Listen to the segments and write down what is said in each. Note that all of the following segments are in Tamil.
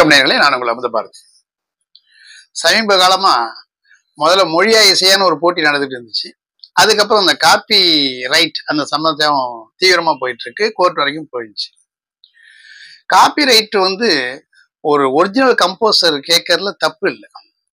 வணக்கம் நேர்களே நான் உங்கள் அமுத பாரதி சமீப காலமா முதல்ல மொழியா இசையான்னு ஒரு போட்டி நடந்துட்டு இருந்துச்சு அதுக்கப்புறம் அந்த காப்பி ரைட் அந்த சம்பந்தம் தீவிரமா போயிட்டு இருக்கு கோர்ட் வரைக்கும் போயிடுச்சு காப்பி ரைட் வந்து ஒரு ஒரிஜினல் கம்போசர் கேட்கறதுல தப்பு இல்லை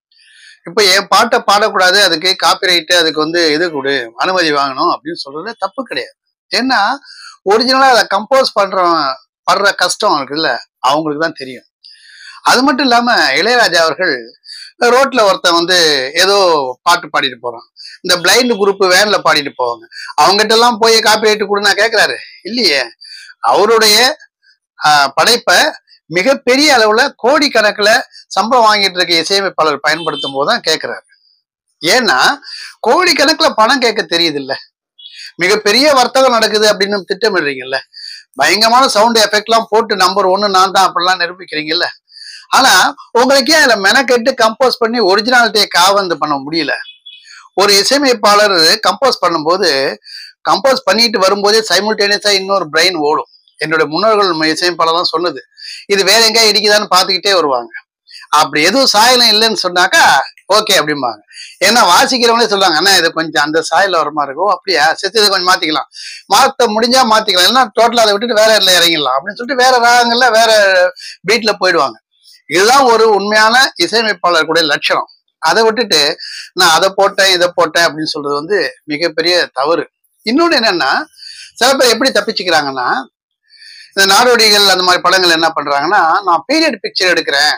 இப்போ என் பாட்டை பாடக்கூடாது அதுக்கு காப்பி ரைட்டு அதுக்கு வந்து இது கொடு அனுமதி வாங்கணும் அப்படின்னு சொல்றது தப்பு கிடையாது ஏன்னா ஒரிஜினலா அதை கம்போஸ் பண்றவன் படுற கஷ்டம் இருக்குல்ல அவங்களுக்கு தான் தெரியும் அது மட்டும் இல்லாம இளையராஜா அவர்கள் ரோட்ல ஒருத்தன் வந்து ஏதோ பாட்டு பாடிட்டு போறான் இந்த பிளைண்ட் குரூப் வேன்ல பாடிட்டு போவாங்க அவங்ககிட்ட எல்லாம் போய் காப்பி ரைட்டு கொடுனா கேட்கிறாரு இல்லையே அவருடைய ஆஹ், படைப்பை மிகப்பெரிய அளவுல கோடிக்கணக்குல சம்பளம் வாங்கிட்டு இருக்க இசையமைப்பாளர் பயன்படுத்தும் போது தான் கேட்கிறாரு ஏன்னா கோடிக்கணக்குல பணம் கேட்க தெரியுது இல்ல மிகப்பெரிய வர்த்தகம் நடக்குது அப்படின்னு திட்டமிடுறீங்கல்ல பயங்கரமான சவுண்ட் எஃபெக்ட்லாம் போட்டு நம்பர் ஒன்னு நான் தான் அப்படிலாம் நிரூபிக்கிறீங்கல்ல ஆனா உங்களுக்கே அதுல மெனக்கெட்டு கம்போஸ் பண்ணி ஒரிஜினாலிட்டியை காவந்து பண்ண முடியல ஒரு இசையமைப்பாளர் கம்போஸ் பண்ணும்போது கம்போஸ் பண்ணிட்டு வரும்போதே சைமுல்டேனியஸா இன்னொரு பிரெயின் ஓடும் என்னுடைய முன்னோர்கள் இசையமைப்பாளர்லாம் சொன்னது இது வேற எங்கேயா இடிக்குதான்னு பார்த்துக்கிட்டே வருவாங்க அப்படி எதுவும் சாயலம் இல்லைன்னு சொன்னாக்கா ஓகே அப்படிம்பாங்க ஏன்னா வாசிக்கிறவங்களே சொல்லுவாங்க அண்ணா இது கொஞ்சம் அந்த சாயல வர மாதிரி இருக்கும் அப்படியா செத்து இதை கொஞ்சம் மாத்திக்கலாம் மாத்த முடிஞ்சா மாத்திக்கலாம் இல்லைன்னா டோட்டலா அதை விட்டுட்டு வேற இடத்துல இறங்கிடலாம் அப்படின்னு சொல்லிட்டு வேற ராகங்கள்ல வேற பீட்ல போயிடுவாங்க இதுதான் ஒரு உண்மையான இசையமைப்பாளர் கூட லட்சணம் அதை விட்டுட்டு நான் அதை போட்டேன் இதை போட்டேன் அப்படின்னு சொல்றது வந்து மிகப்பெரிய தவறு இன்னொன்னு என்னன்னா சில பேர் எப்படி தப்பிச்சுக்கிறாங்கன்னா இந்த நாடோடிகள் அந்த மாதிரி படங்கள் என்ன பண்றாங்கன்னா நான் பீரியட் பிக்சர் எடுக்கிறேன்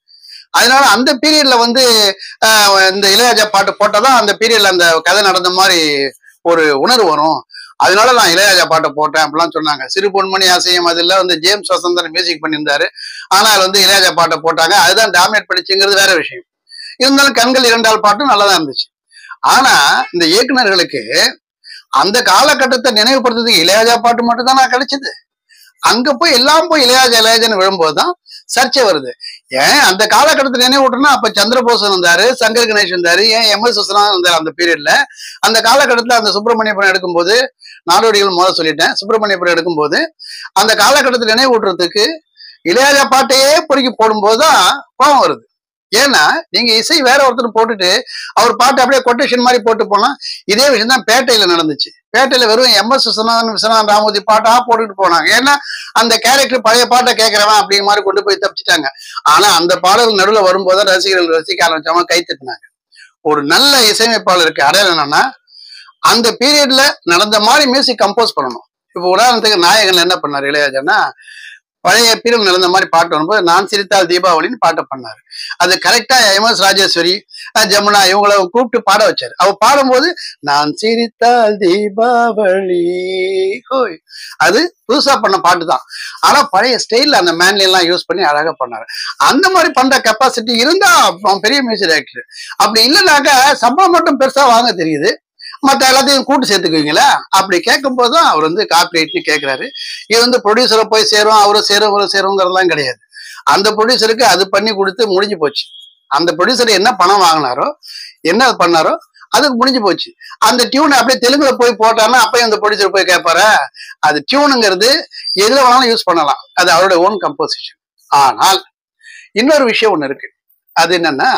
அதனால அந்த பீரியட்ல வந்து ஆஹ், இந்த இளையராஜா பாட்டு போட்டாதான் அந்த பீரியட்ல அந்த கதை நடந்த மாதிரி ஒரு உணர்வு வரும் அதனால நான் இளையராஜா பாட்டை போட்டேன் அப்படிலாம் சொன்னாங்க சிறு பொன்மணி ஆசையம் அதுல வந்து ஜேம்ஸ் வசந்தன் மியூசிக் பண்ணியிருந்தாரு ஆனால் வந்து இளையராஜா பாட்டை போட்டாங்க அதுதான் டாமினேட் பண்ணிச்சுங்கிறது வேற விஷயம் இருந்தாலும் கண்கள் இரண்டால் பாட்டும் நல்லா தான் இருந்துச்சு ஆனா இந்த இயக்குனர்களுக்கு அந்த காலகட்டத்தை நினைவுபடுத்துறதுக்கு இளையராஜா பாட்டு மட்டும் தான் நான் கிடைச்சது அங்க போய் எல்லாம் போய் இளையராஜா இளையராஜான்னு விழும்போது தான் சர்ச்சை வருது ஏன் அந்த காலகட்டத்தை நினைவூட்டணும் அப்ப சந்திரபோசன் இருந்தாரு சங்கர் கணேஷ் இருந்தாரு ஏன் எம் எஸ் விஸ்வநாதன் இருந்தாரு அந்த பீரியட்ல அந்த காலகட்டத்துல அந்த சுப்பிரமணியபுரம் எடுக்கும்போது நாடோடிகள் முதல்ல சொல்லிட்டேன் சுப்பிரமணியபுரம் எடுக்கும்போது அந்த காலகட்டத்தை நினைவூட்டுறதுக்கு இளையராஜா பாட்டையே பொறுக்கி போடும்போது தான் கோபம் வருது ஏன்னா நீங்க இசை வேற ஒருத்தர் போட்டுட்டு அவர் பாட்டு அப்படியே கொட்டேஷன் மாதிரி போட்டு போனா இதே விஷயம் தான் பேட்டையில நடந்துச்சு பேட்டையில வெறும் எம் எஸ் விஸ்வநாதன் விஸ்வநாதன் ராமூர்த்தி பாட்டா போட்டுட்டு போனாங்க ஏன்னா அந்த கேரக்டர் பழைய பாட்டை கேட்கறவன் அப்படிங்கிற மாதிரி கொண்டு போய் தப்பிச்சிட்டாங்க ஆனா அந்த பாடல் நடுவில் வரும்போது தான் ரசிகர்கள் ரசிக்க ஆரம்பிச்சவங்க கை தட்டினாங்க ஒரு நல்ல இசையமைப்பாளருக்கு அடையாளம் என்னன்னா அந்த பீரியட்ல நடந்த மாதிரி மியூசிக் கம்போஸ் பண்ணணும் இப்போ உதாரணத்துக்கு நாயகன் என்ன பண்ணாரு இளையராஜான்னா பழைய பீரியட் நடந்த மாதிரி பாட்டு வரும்போது நான் சிரித்தால் தீபாவளின்னு பாட்டை பண்ணாரு அது கரெக்டா எம் எஸ் ராஜேஸ்வரி அஹ் ஜமுனா இவங்கள கூப்பிட்டு பாட வச்சாரு அவ பாடும்போது நான் சிரித்தால் தீபாவளி ஹோய் அது புதுசா பண்ண பாட்டு தான் ஆனா பழைய ஸ்டைல்ல அந்த மேன்லி எல்லாம் யூஸ் பண்ணி அழகா பண்ணாரு அந்த மாதிரி பண்ற கெப்பாசிட்டி இருந்தா அவன் பெரிய மியூசிக் டைரக்டர் அப்படி இல்லைனாக்கா சம்பளம் மட்டும் பெருசா வாங்க தெரியுது மத்த எல்லாத்தையும் கூட்டு சேர்த்துக்குவீங்களா அப்படி கேட்கும் போதுதான் அவர் வந்து காப்பிரைட்னு கேட்கிறாரு இது வந்து ப்ரொடியூசரை போய் சேரும் அவரை சேரும் இவரை சேருங்கிறதெல்லாம் கிடையாது அந்த ப்ரொடியூசருக்கு அது பண்ணி கொடுத்து முடிஞ்சு போச்சு அந்த ப்ரொடியூசர் என்ன பணம் வாங்கினாரோ என்ன பண்ணாரோ அதுக்கு முடிஞ்சு போச்சு அந்த டியூன் அப்படியே தெலுங்குல போய் போட்டாருன்னா அப்பயும் அந்த ப்ரொடியூசர் போய் கேட்பாரா அது டியூனுங்கிறது எதுல வேணாலும் யூஸ் பண்ணலாம் அது அவருடைய ஓன் கம்போசிஷன் ஆனால் இன்னொரு விஷயம் ஒண்ணு இருக்கு அது என்னன்னா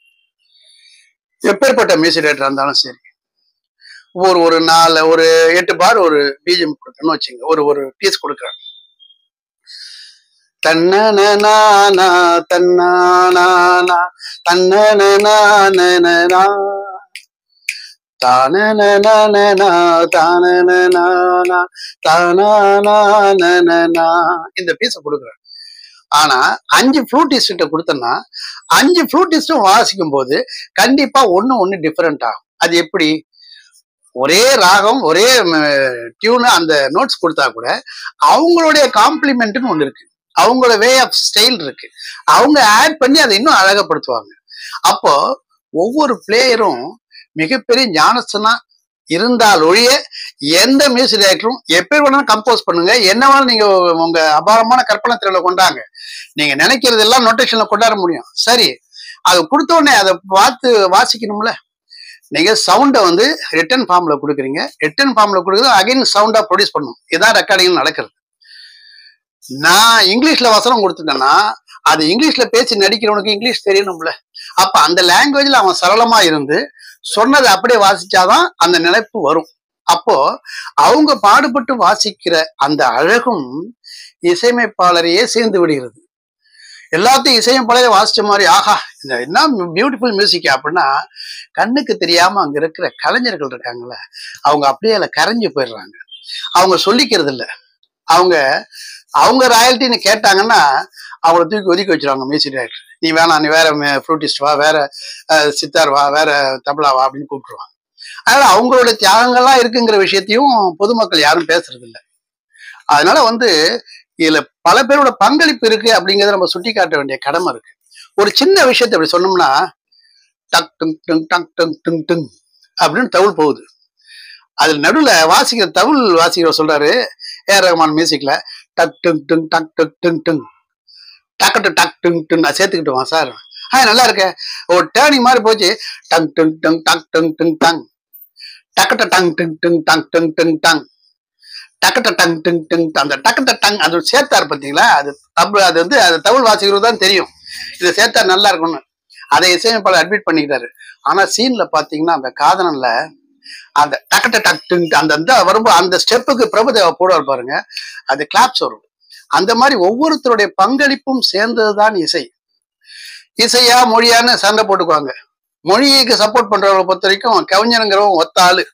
எப்பேற்பட்ட மியூசிக் டேரக்டர் இருந்தாலும் சரி ஒரு ஒரு நாலு ஒரு எட்டு பார் ஒரு பீஜம் கொடுக்கணும்னு வச்சுங்க ஒரு ஒரு பீஸ் கொடுக்குறேன் தன்னனா தன்னானா தன்னனா தானனனனனா, தானனனனா, தானானானனனா. இந்த பீஸ கொடுக்குறேன் ஆனா அஞ்சு ஃப்ளூட்டிஸ்ட கொடுத்தேன்னா அஞ்சு ஃப்ளூட்டிஸ்டும் வாசிக்கும் போது கண்டிப்பா ஒண்ணு ஒண்ணு டிஃபரெண்ட் ஆகும் அது எப்படி ஒரே ராகம் ஒரே டியூன் அந்த நோட்ஸ் கொடுத்தா கூட அவங்களுடைய காம்ப்ளிமெண்ட்னு ஒண்ணு இருக்கு அவங்களோட வே ஆஃப் ஸ்டைல் இருக்கு அவங்க ஆட் பண்ணி அதை இன்னும் அழகப்படுத்துவாங்க அப்போ ஒவ்வொரு பிளேயரும் மிகப்பெரிய ஞானஸ்தனா இருந்தால் ஒழிய எந்த மியூசிக் டைரக்டரும் எப்படி வேணாலும் கம்போஸ் பண்ணுங்க என்ன வேணாலும் நீங்க உங்க அபாரமான கற்பனை திறனை கொண்டாங்க நீங்க நினைக்கிறது எல்லாம் நோட்டேஷன்ல கொண்டாட முடியும் சரி அது கொடுத்த உடனே அதை பார்த்து வாசிக்கணும்ல நீங்க சவுண்டை வந்து ரிட்டன் ஃபார்ம்ல கொடுக்குறீங்க ரிட்டன் ஃபார்ம்ல கொடுக்குறது அகைன் சவுண்டா ப்ரொடியூஸ் பண்ணணும் இதான் ரெக்கார்டிங் நடக்கிறது நான் இங்கிலீஷ்ல வசனம் கொடுத்துட்டேன்னா அது இங்கிலீஷ்ல பேசி நடிக்கிறவனுக்கு இங்கிலீஷ் தெரியணும்ல அப்ப அந்த லாங்குவேஜ்ல அவன் சரளமா இருந்து சொன்னதை அப்படியே வாசிச்சாதான் அந்த நினைப்பு வரும் அப்போ அவங்க பாடுபட்டு வாசிக்கிற அந்த அழகும் இசையமைப்பாளரையே சேர்ந்து விடுகிறது எல்லாத்தையும் இசையமைப்பாளரே வாசிச்ச மாதிரி ஆஹா இந்த என்ன பியூட்டிஃபுல் மியூசிக் அப்படின்னா கண்ணுக்கு தெரியாம அங்க இருக்கிற கலைஞர்கள் இருக்காங்கல்ல அவங்க அப்படியே அதில் கரைஞ்சு போயிடுறாங்க அவங்க சொல்லிக்கிறது இல்ல அவங்க அவங்க ராயல்ட்டின்னு கேட்டாங்கன்னா அவங்கள தூக்கி ஒதுக்கி வச்சிருவாங்க மியூசிக் டைரக்டர் நீ வேணாம் நீ வேற ஃப்ளூட்டிஸ்ட் வா வேற அஹ், சித்தார் வா வேற தபலா வா அப்படின்னு கூப்பிட்டுருவாங்க அதனால அவங்களோட தியாகங்கள்லாம் இருக்குங்கிற விஷயத்தையும் பொதுமக்கள் யாரும் பேசுறது இல்ல அதனால வந்து இதுல பல பேரோட பங்களிப்பு இருக்கு அப்படிங்கறத நம்ம சுட்டி காட்ட வேண்டிய கடமை இருக்கு ஒரு சின்ன விஷயத்தை அப்படி சொன்னோம்னா டக் டுங் டுங் டக் டுங் டுங் டுங் அப்படின்னு தவுள் போகுது அதுல நடுவுல வாசிக்கிற தவுள் வாசிக்கிற சொல்றாரு ஏ ஆர் ரஹ்மான் மியூசிக்ல டக் டுங் டுங் டக் டுக் டுங் டுங் டக்கு டக் டுங் டுங் நான் சேர்த்துக்கிட்டுவான் சார் ஆ நல்லா இருக்கே ஒரு டேர்னிங் மாதிரி போச்சு டங் டுங் டுங் டக் டுங் டுங் டங் டக்கட்ட டங் டுங் டுங் டங் டுங் டுங் டங் டக்கட்ட டங் டுங் டுங் அந்த டக்கட்ட டங் அது சேர்த்தாரு பார்த்தீங்களா அது தப்பு அது வந்து அது தமிழ் வாசிக்கிறது தான் தெரியும் இதை சேர்த்தா நல்லா இருக்கும்னு அதை இசையமைப்பாளர் அட்மிட் பண்ணிக்கிட்டாரு ஆனா சீன்ல பாத்தீங்கன்னா அந்த காதனன்ல அந்த டக்கட்ட டக் டுங் அந்த இந்த வரும்போது அந்த ஸ்டெப்புக்கு பிரபுதேவா போடுவார் பாருங்க அது கிளாப்ஸ் வரும் அந்த மாதிரி ஒவ்வொருத்தருடைய பங்களிப்பும் சேர்ந்ததுதான் இசை இசையா மொழியான்னு சண்டை போட்டுக்குவாங்க மொழிக்கு சப்போர்ட் பண்றவங்களை பொறுத்த வரைக்கும் கவிஞருங்கிறவன் ஒத்த ஆளு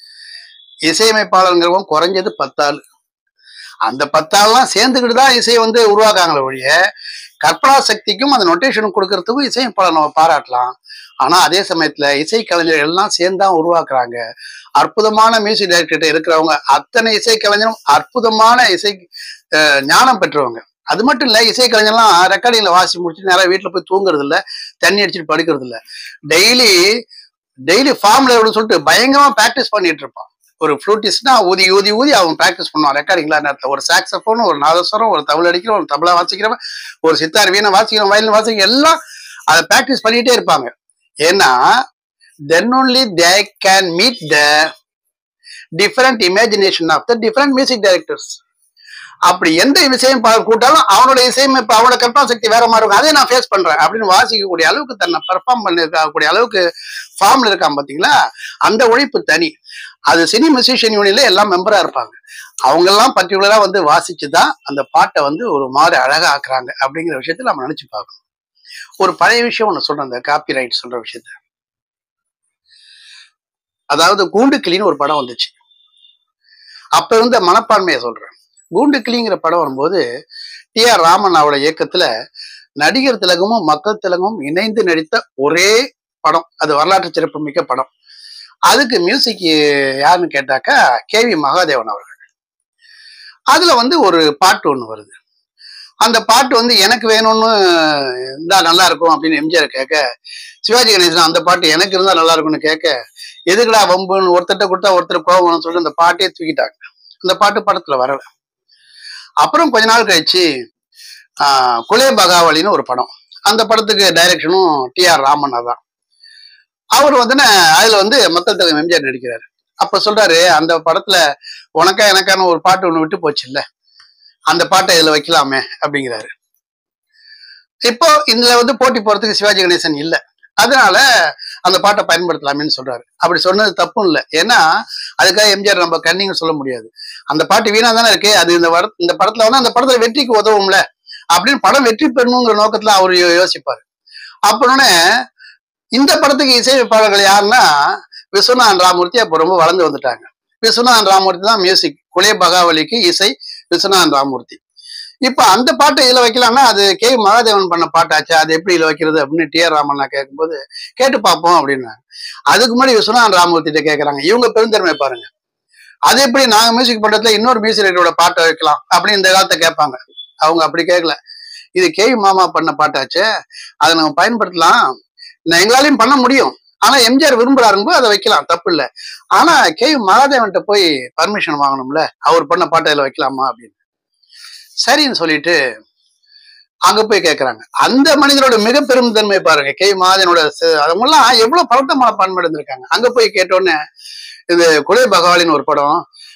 இசையமைப்பாளருங்கிறவன் குறைஞ்சது பத்தாள் அந்த பத்தாள்லாம் சேர்ந்துக்கிட்டு தான் இசையை வந்து உருவாக்காங்களே ஒழிய கற்பனா சக்திக்கும் அந்த நொட்டேஷன் கொடுக்கறதுக்கும் இசையமைப்பாளர் நம்ம பாராட்டலாம் ஆனா அதே சமயத்துல இசை கலைஞர்கள் எல்லாம் சேர்ந்து தான் உருவாக்குறாங்க அற்புதமான மியூசிக் டைரக்டர் இருக்கிறவங்க அத்தனை இசை கலைஞரும் அற்புதமான இசை அஹ், ஞானம் பெற்றவங்க அது மட்டும் இல்ல இசை கலைஞர்லாம் ரெக்கார்டிங்ல வாசி முடிச்சுட்டு நேரம் வீட்டுல போய் தூங்குறது இல்ல தண்ணி அடிச்சுட்டு படுக்கிறது இல்ல டெய்லி டெய்லி ஃபார்ம்ல எவ்வளவு சொல்லிட்டு பயங்கரமா பிராக்டிஸ் பண்ணிட்டு இருப்பான் ஒரு ஃப்ளூட்டிஸ்ட்னா ஊதி ஊதி ஊதி அவன் ப்ராக்டிஸ் பண்ணுவான் ரெக்கார்டிங்ல நேரத்தில் ஒரு சாக்ஸபோன் ஒரு நாதஸ்வரம் ஒரு தபல அடிக்கிறவன் ஒரு தபலா வாசிக்கிறவன் ஒரு சித்தார் வீணை வாசிக்கிறவன் வயலின் வாசிக்கிற எல்லாம் அதை ப்ராக்டிஸ் பண்ணிட்டே இருப்பாங்க ஏன்னா then only they can meet the different imagination of the different music directors அப்படி எந்த விஷயம் கூட்டாலும் அவனோட இசையமைப்பு அவனோட கற்பனா சக்தி வேற மாதிரி இருக்கும் அதை நான் ஃபேஸ் பண்றேன் அப்படின்னு வாசிக்கக்கூடிய அளவுக்கு தன்னை பெர்ஃபார்ம் பண்ணிருக்கக்கூடிய அளவுக்கு ஃபார்ம்ல இருக்கான் பாத்தீங்களா அந்த உழைப்பு தனி அது சினி மியூசிஷியன் யூனியன்ல எல்லாம் மெம்பரா இருப்பாங்க அவங்க எல்லாம் பர்டிகுலரா வந்து வாசிச்சு தான் அந்த பாட்டை வந்து ஒரு மாதிரி அழகா ஆக்குறாங்க அப்படிங்கிற விஷயத்த நம்ம நினைச்சு பார்க்கணும் ஒரு பழைய விஷயம் ஒண்ணு சொல்றேன் அந்த காப்பி ரைட் சொல்ற விஷயத்த அதாவது கூண்டு கிளின்னு ஒரு படம் வந்துச்சு அப்ப இருந்த மனப்பான்மையை சொல்றேன் கூண்டு கிளிங்கிற படம் வரும்போது டி ஆர் ராமன் அவரோட இயக்கத்துல நடிகர் திலகமும் மக்கள் திலகமும் இணைந்து நடித்த ஒரே படம் அது வரலாற்று சிறப்புமிக்க படம் அதுக்கு மியூசிக் யாருன்னு கேட்டாக்கா கே வி மகாதேவன் அவர்கள் அதுல வந்து ஒரு பாட்டு ஒண்ணு வருது அந்த பாட்டு வந்து எனக்கு வேணும்னு இருந்தா நல்லா இருக்கும் அப்படின்னு எம்ஜிஆர் கேட்க சிவாஜி கணேசன் அந்த பாட்டு எனக்கு இருந்தா நல்லா இருக்கும்னு கேட்க எதுக்குடா வம்புன்னு ஒருத்தர்ட்ட கொடுத்தா ஒருத்தர் கோவம்னு சொல்லிட்டு அந்த பாட்டையே தூக்கிட்டாங்க அந்த பாட்டு படத்துல வரல அப்புறம் கொஞ்ச நாள் கழிச்சு ஆஹ், குலே பகாவலின்னு ஒரு படம் அந்த படத்துக்கு டைரக்ஷனும் டி ஆர் ராமன் தான் அவர் வந்து அதுல வந்து மக்கள் தலைவர் எம்ஜிஆர் நடிக்கிறாரு அப்ப சொல்றாரு அந்த படத்துல உனக்கா எனக்கான ஒரு பாட்டு ஒண்ணு விட்டு போச்சு இல்ல அந்த பாட்டை இதுல வைக்கலாமே அப்படிங்கிறாரு இப்போ இதுல வந்து போட்டி போறதுக்கு சிவாஜி கணேசன் இல்ல அதனால அந்த பாட்டை பயன்படுத்தலாமேன்னு சொல்றாரு அப்படி சொன்னது தப்பும் இல்லை ஏன்னா அதுக்காக எம்ஜிஆர் நம்ம கண்ணிங்க சொல்ல முடியாது அந்த பாட்டு வீணா தானே இருக்கு அது இந்த பட இந்த படத்துல வந்து அந்த படத்துல வெற்றிக்கு உதவும்ல அப்படின்னு படம் வெற்றி பெறணுங்கிற நோக்கத்துல அவர் யோ- யோசிப்பாரு அப்போனே இந்த படத்துக்கு இசையமைப்பாளர்கள் யாருன்னா விஸ்வநாதன் ராமூர்த்தி அப்போ ரொம்ப வளர்ந்து வந்துட்டாங்க விஸ்வநாதன் ராமூர்த்தி தான் மியூசிக் குலே பகாவலிக்கு இசை விஸ்வநாதன் ராமூர்த்தி இப்ப அந்த பாட்டை இதுல வைக்கலாம்னா அது கே மகாதேவன் பண்ண பாட்டாச்சு அது எப்படி இதுல வைக்கிறது அப்படின்னு டி ஆர் ராமன் நான் கேட்கும்போது கேட்டு பார்ப்போம் அப்படின்னாங்க அதுக்கு முன்னாடி விஸ்வநாதன் ராமூர்த்திட்ட கேட்கறாங்க இவங்க பெருந்தன்மை பாருங்க அது எப்படி நாங்க மியூசிக் பண்றதுல இன்னொரு மியூசிக் ரைட்டரோட பாட்டை வைக்கலாம் அப்படின்னு இந்த காலத்தை கேட்பாங்க அவங்க அப்படி கேட்கல இது கே மாமா பண்ண பாட்டாச்சே அதை நம்ம பயன்படுத்தலாம் நான் எங்களாலையும் பண்ண முடியும் ஆனா எம்ஜிஆர் விரும்புறாருங்க அதை வைக்கலாம் தப்பு இல்ல ஆனா கே மகாதேவன்கிட்ட போய் பர்மிஷன் வாங்கணும்ல அவர் பண்ண பாட்டை இதுல வைக்கலாமா அப்படின்னு சரின்னு சொல்லிட்டு அங்க போய் கேக்குறாங்க அந்த மனிதனோட மிக பெருந்தன்மை பாருங்க கே மகாதேவனோட ச- அவங்கெல்லாம் எவ்வளவு பழக்கமான பண்பு இருந்திருக்காங்க அங்க போய் கேட்டோன்னே இது குலே பகவாலின்னு ஒரு படம்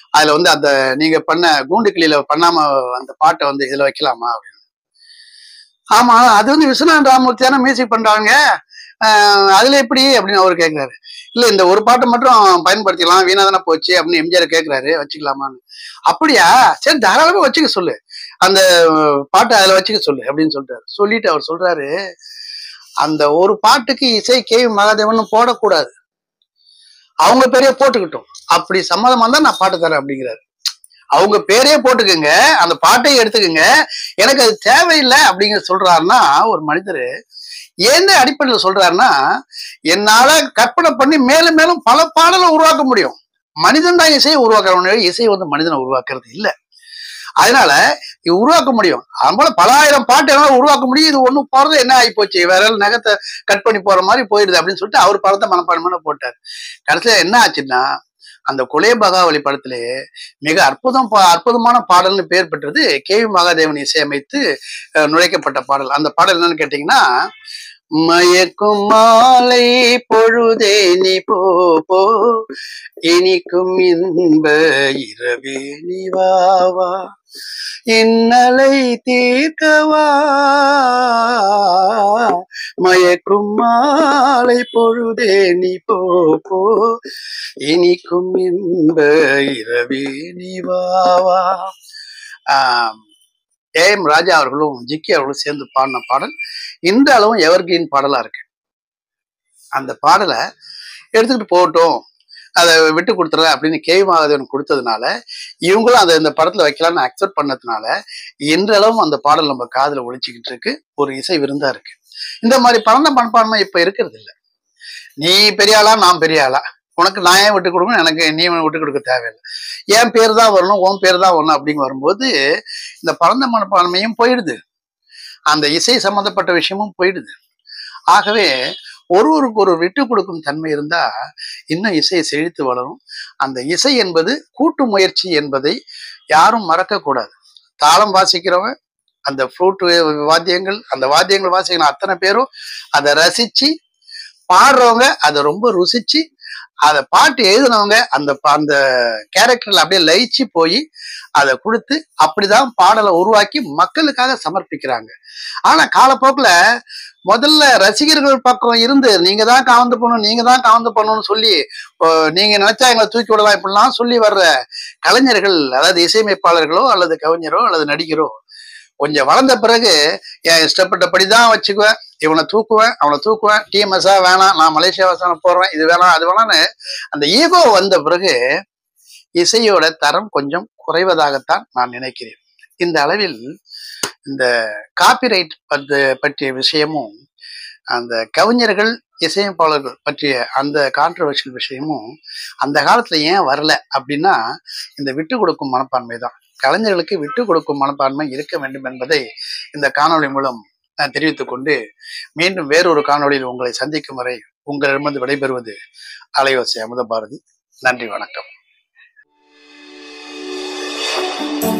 அதுல வந்து அந்த நீங்க பண்ண கூண்டு கிளியில பண்ணாம அந்த பாட்டை வந்து இதுல வைக்கலாமா அப்படின்னு ஆமா அது வந்து விஸ்வநாத் ராமூர்த்தியான மியூசிக் பண்றாங்க ஆஹ் அதுல எப்படி அப்படின்னு அவர் கேட்கிறாரு இல்ல இந்த ஒரு பாட்டை மட்டும் பயன்படுத்திக்கலாம் வீணா தானே போச்சு அப்படின்னு எம்ஜிஆர் கேட்கிறாரு வச்சுக்கலாமான்னு அப்படியா சரி தாராளமா வச்சுக்க சொல்லு அந்த பாட்டை அதுல வச்சுக்க சொல்லு அப்படின்னு சொல்றாரு சொல்லிட்டு அவர் சொல்றாரு அந்த ஒரு பாட்டுக்கு இசை கே வி. மகாதேவன் போடக்கூடாது அவங்க பேரே போட்டுக்கிட்டோம் அப்படி சம்மதமா தான் நான் பாட்டு தரேன் அப்படிங்கிறாரு அவங்க பேரே போட்டுக்குங்க அந்த பாட்டையும் எடுத்துக்குங்க எனக்கு அது தேவையில்லை அப்படிங்கிற சொல்றாருன்னா ஒரு மனிதர் எந்த அடிப்படையில் சொல்றாருன்னா என்னால கற்பனை பண்ணி மேலும் மேலும் பல பாடலை உருவாக்க முடியும் மனிதன் தான் இசையை உருவாக்குறவங்க இசை வந்து மனிதனை உருவாக்குறது இல்லை அதனால இது உருவாக்க முடியும் அதுபோல பல ஆயிரம் பாட்டு என்னால உருவாக்க முடியும் இது ஒண்ணும் போறது என்ன ஆகி போச்சு வேற யாராவது நகத்தை கட் பண்ணி போற மாதிரி போயிடுது அப்படின்னு சொல்லிட்டு அவர் படத்தை மனப்பான்மையான போட்டார் கடைசியில என்ன ஆச்சுன்னா அந்த குலே பகாவலி படத்திலே மிக அற்புதம் பா- அற்புதமான பாடல்னு பேர் பெற்றது கே வி மகாதேவன் இசையமைத்து அஹ், நுழைக்கப்பட்ட பாடல் அந்த பாடல் என்னன்னு கேட்டீங்கன்னா மயக்கும் மாலை பொழுதே நீ போ போ இனிக்கும் இன்ப இரவே நீ வா வா இன்னலை தீர்க்கவா மயக்கும் மாலை பொழுதே நீ போ போ இனிக்கும் இன்ப இரவே நீ வா வா ஆம், ஏ எம் ராஜா அவர்களும் ஜிக்கி அவர்களும் சேர்ந்து பாடின பாடல் இந்த அளவும் எவர்கிரீன் பாடலா இருக்கு அந்த பாடலை எடுத்துக்கிட்டு போகட்டும் அதை விட்டு கொடுத்துறேன் அப்படின்னு கேவி மகாதேவன் கொடுத்ததுனால இவங்களும் அதை இந்த படத்துல வைக்கலாம்னு அக்செப்ட் பண்ணதுனால இன்றளவும் அந்த பாடல் நம்ம காதுல ஒழிச்சுக்கிட்டு இருக்கு ஒரு இசை விருந்தா இருக்கு இந்த மாதிரி பரந்த மனப்பான்மை இப்ப இருக்கிறது இல்ல நீ பெரிய ஆளா நான் பெரிய ஆளா உனக்கு நான் ஏன் விட்டு கொடுக்கணும் எனக்கு நீ விட்டு கொடுக்க தேவையில்லை என் பேர் தான் வரணும் உன் பேர் தான் வரணும் அப்படிங்க வரும்போது இந்த பரந்த மனப்பான்மையும் போயிடுது அந்த இசை சம்பந்தப்பட்ட விஷயமும் போயிடுது ஆகவே ஒருவருக்கு ஒரு விட்டு கொடுக்கும் தன்மை இருந்தா இன்னும் இசை செழித்து வளரும் அந்த இசை என்பது கூட்டு முயற்சி என்பதை யாரும் மறக்க கூடாது தாளம் வாசிக்கிறவன் அந்த ஃப்ளூட் வாத்தியங்கள் அந்த வாத்தியங்கள் வாசிக்கிற அத்தனை பேரும் அதை ரசிச்சு பாடுறவங்க அதை ரொம்ப ருசிச்சு அதை பாட்டு எழுதினவங்க அந்த ப- அந்த கேரக்டர்ல அப்படியே லயிச்சு போய் அதை கொடுத்து அப்படிதான் பாடலை உருவாக்கி மக்களுக்காக சமர்ப்பிக்கிறாங்க ஆனா காலப்போக்குல முதல்ல ரசிகர்கள் பக்கம் இருந்து நீங்க தான் காவந்து பண்ணணும் நீங்க தான் காவந்து பண்ணணும்னு சொல்லி அஹ், நீங்க நினைச்சா எங்களை தூக்கி விடலாம் இப்படிலாம் சொல்லி வர்ற கலைஞர்கள் அதாவது இசையமைப்பாளர்களோ அல்லது கவிஞரோ அல்லது நடிகரோ கொஞ்சம் வளர்ந்த பிறகு என் இஷ்டப்பட்டபடி தான் வச்சுக்குவேன் இவனை தூக்குவேன் அவனை தூக்குவேன் டிஎம்எஸ்ஸா வேணாம் நான் மலேசியா வசனம் போடுறேன் இது வேணாம் அது வேணாம்னு அந்த ஈகோ வந்த பிறகு இசையோட தரம் கொஞ்சம் குறைவதாகத்தான் நான் நினைக்கிறேன் இந்த அளவில் இந்த காப்பிரைட் பற்றிய விஷயமும் அந்த கவிஞர்கள் இசையமைப்பாளர்கள் பற்றிய அந்த கான்ட்ரவர்ஷியல் விஷயமும் அந்த காலத்துல ஏன் வரல அப்படின்னா இந்த விட்டு கொடுக்கும் மனப்பான்மை தான் கலைஞர்களுக்கு விட்டு கொடுக்கும் மனப்பான்மை இருக்க வேண்டும் என்பதை இந்த காணொளி மூலம் நான் தெரிவித்துக் கொண்டு மீண்டும் வேறொரு காணொளியில் உங்களை சந்திக்கும் வரை உங்களிடமிருந்து விடைபெறுவது அலையோசை அமுத பாரதி நன்றி வணக்கம்